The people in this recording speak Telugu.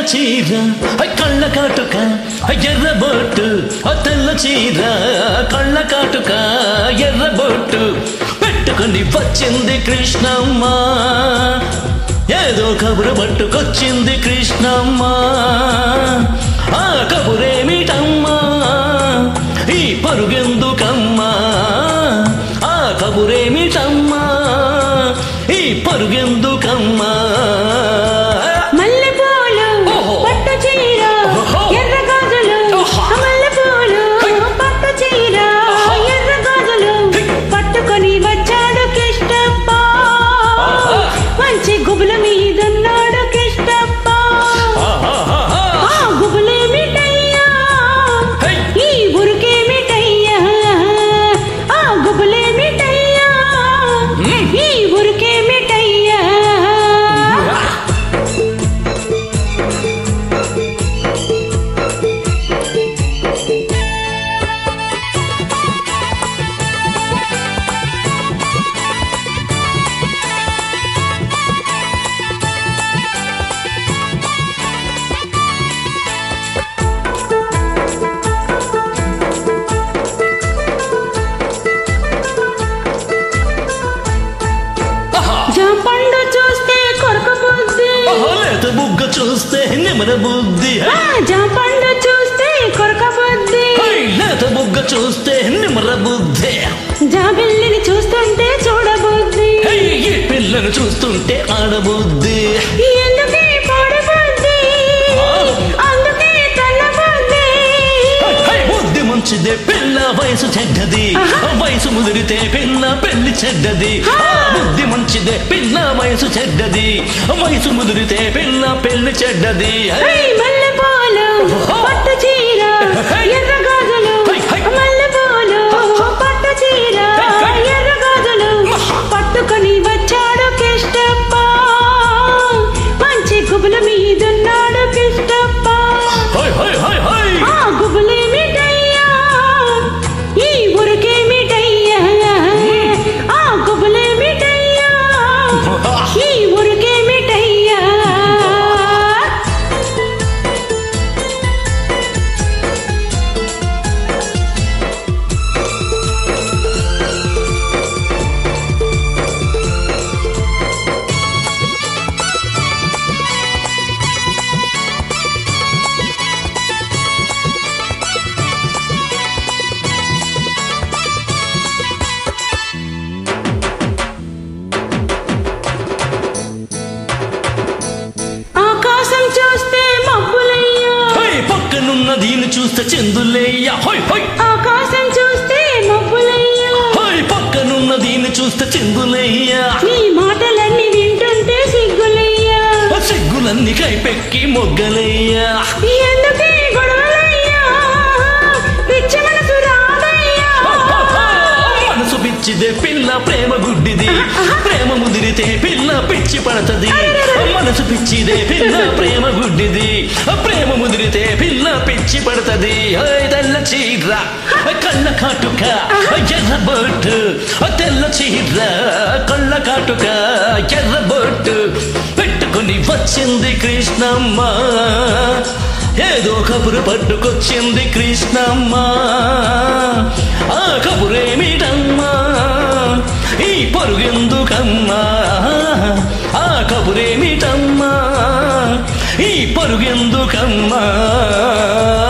చీర ఐ కళ్ళ కాటుక ఐ ఎర్ర బొట్టు ఆ తెల్ల చీర కళ్ళ కాటుక ఎర్ర బొట్టు పెట్టుకుని వచ్చింది కృష్ణమ్మ ఏదో కబురు పట్టుకొచ్చింది కృష్ణమ్మ ఆ కబురేమిటమ్మా ఈ పరుగెందుకమ్మా ఆ కబురేమిటమ్మా ఈ పరుగెందుకమ్మా మల్లెపూలు ఓహో. పట్టు చీర ఓహో. ఎర్ర గాజులు ఓహో. మల్లెపూలు హై. పట్టు చీర ఓహో. ఎర్ర గాజులు హై. పట్టుకొని వచ్చాడు కిష్టప్ప ఆహా. మంచి గుబుల మీదున్నాడు కిష్టప్ప ఆహాహాహా. ఆ గుబులేమిటయ్యా హై. ఈ ఉరుకేమిటయ్యా ఆ గుబులేమిటయ్యా మ్మ్. ఈ ఉరుకేమిటయ్యా ఆహా. జాంపండు చూస్తే కొరక బుద్ధి ఆహా, లేత బుగ్గ చూస్తే నిమర బుద్ధి ఆ, జాంపండు చూస్తే కొరక బుద్ధి హై, లేత బుగ్గ చూస్తే నిమర బుద్ధి జాబిల్లిని చూస్తుంటే చూడబుద్ధి హై, ఈ పిల్లను చూస్తుంటే ఆడబుద్ధి ఎందుకే పాడబుద్ధి అందుకే తల్లబుద్ధి హై, హై, బుద్ధి మంచిదే పిల్ల వయసు చెడ్డది వయసు ముదిరితే పిల్ల పెళ్లి చెడ్డది ఆ, బుద్ధి మంచిదే పిల్ల వయసు చెడ్డది వయసు ముదిరితే పిల్ల పెళ్లి చెడ్డది హై, హై, మల్లెపూలు పట్టు చీర ఎర్ర గాజులు హై, హై. మల్లెపూలు పట్టు చీర హై, హై. ఎర్ర గాజులు పట్టుకొని వచ్చాడు కిష్టప్ప మంచి గుబుల మీదున్నాడు కిష్టప్ప హై, హై, హై, హై. ఆ గుబులేమిటయ్యా ఈ ఉరుకేమిటయ్యా ఆ గుబులేమిటయ్యా ఈ ఉరుకేమిటయ్యా ఆకాశం చూస్తే మబ్బులయ్యా హై, పక్కనున్న దీన్ని చూస్తే చెందులేయ్యా హై హై ఆకాశం చూస్తే మబ్బులయ్యా హై పక్కనున్న దీన్ని చూస్తే చెందులేయ్యా నీ మాటలన్నీ వింటుంటే సిగ్గులయ్యా ఆ సిగ్గులన్నీ కైపెక్కి మొగ్గలయ్యా ఎందుకే గొడవలయ్యా పిచ్చి మనసు రాదయ్యా మనసు పిచ్చిదే పిల్ల ప్రేమ గుడ్డిది ప్రేమ ముదిరితే పిల్ల పిచ్చి పడతది మనసు పిచ్చిదే పిల్ల ప్రేమ గుడ్డిది ప్రేమ ముదిరితే పిల్ల పిచ్చి పడతది ఓయ్ తెల్ల చీర కళ్ళ కాటుక ఎర్ర బొట్టు తెల్ల చీర కళ్ళ కాటుక ఎర్ర బొట్టు పెట్టుకుని వచ్చింది కృష్ణమ్మ ఏదో కబురు పట్టుకొచ్చింది కృష్ణమ్మ ఆ కబురేమిటమ్మా ఈ పరుగెందుకమ్మా ఆ కబురేమిటమ్మా ఈ పరుగెందుకమ్మా